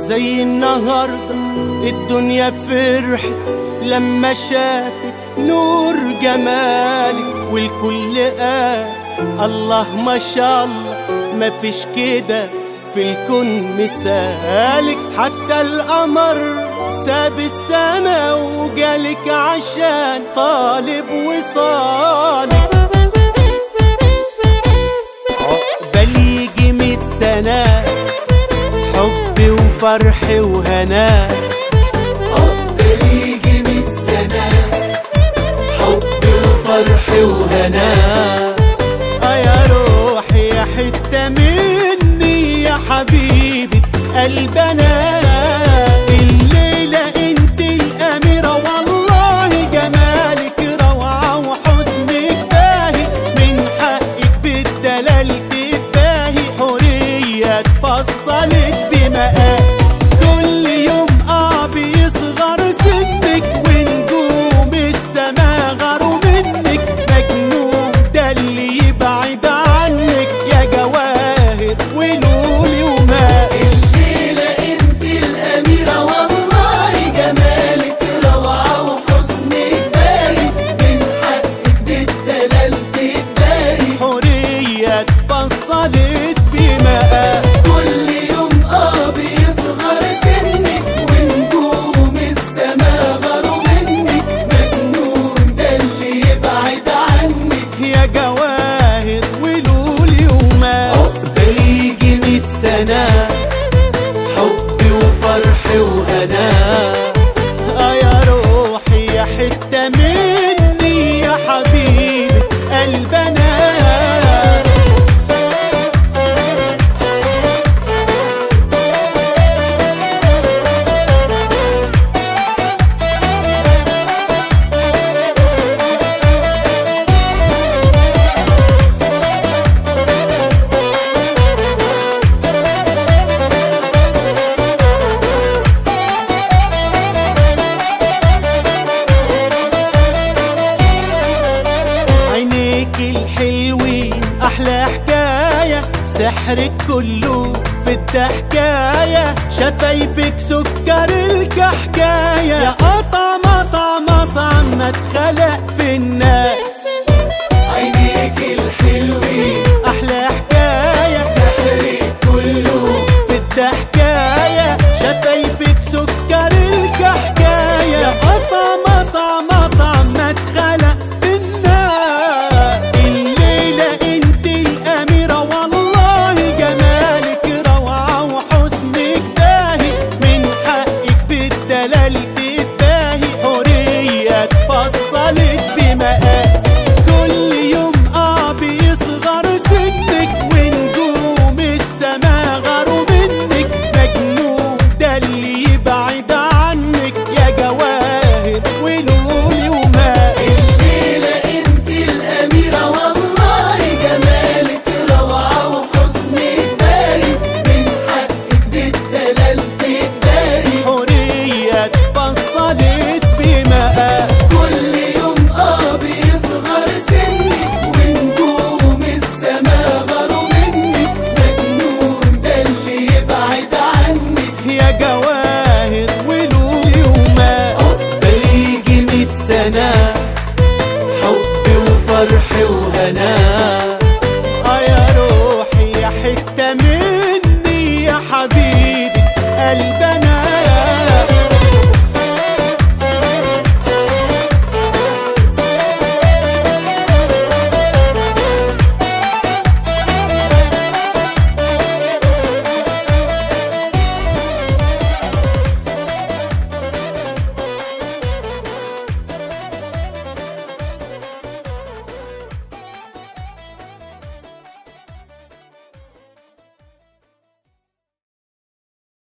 زي النهاردة الدنيا فرحت لما شافت نور جمالك والكل قال الله ما شاء الله مفيش كده في الكون مثالك حتى القمر ساب السما وجالك عشان طالب وصالك عقبال يجي ميت سنة حب وفرح وهنا عقبال يجي ميت سنة حب وفرح وهنا آه يا روحي يا حتة مني يا حبيبة قلبنا الليلة انت الأميرة والله جمالك روعة وحسنك باهي من حقك بالدلال تتباهي حورية اتفصلت بمقاس كل يوم اه بيصغر سنك ونجوم السما غاروا منك مجنون ده اللي يبعد عنك يا جواهر ولولي وما الليلة انت الأميرة والله جمالك روعة وحسنك باين من حقك بالدلال تتباهي حورية اتفصلت بمقاس كل يوم اه بيصغر سنك ونجوم السما غاروا منك مجنون ده اللي يبعد عنك يا جواهر ولولي وما عقبال يجي ميت سنة حب وفرح وهنا آه يا روحي يا حتة مني يا حبيبي قلبنا عينيك الحلوين احلى حكايه سحرك كله في الضحكايه شفايفك سكر الكحكايه يا قطع مطع مطع ما اتخلق في الناس عينيك الحلوين احلى حكايه سحرك كله في الضحكايه شفايفك سكر الكحكايه يا قطع مطع مطع ما اتخلق في الناس الليله انت الاميره والله جمالك روعه وحسنك باهي من حقك بالدلال تتباهي حوريه اتفصلت بمقاس كل يوم اه بيصغر سنك ونجوم السما غاروا منك مجنون ده اللي يبعد عنك يا جواهر ولولي وما الليلة انت الأميرة والله جمالك روعة وحسنك باين من حقك بالدلال تتباهي حورية اتفصلت بمقاس كل يوم اه بيصغر سنك ونجوم السما غاروا منك مجنون ده اللي يبعد عنك يا جواهر ولولي وما عقبال يجي ميت سنة حب وفرح وهنا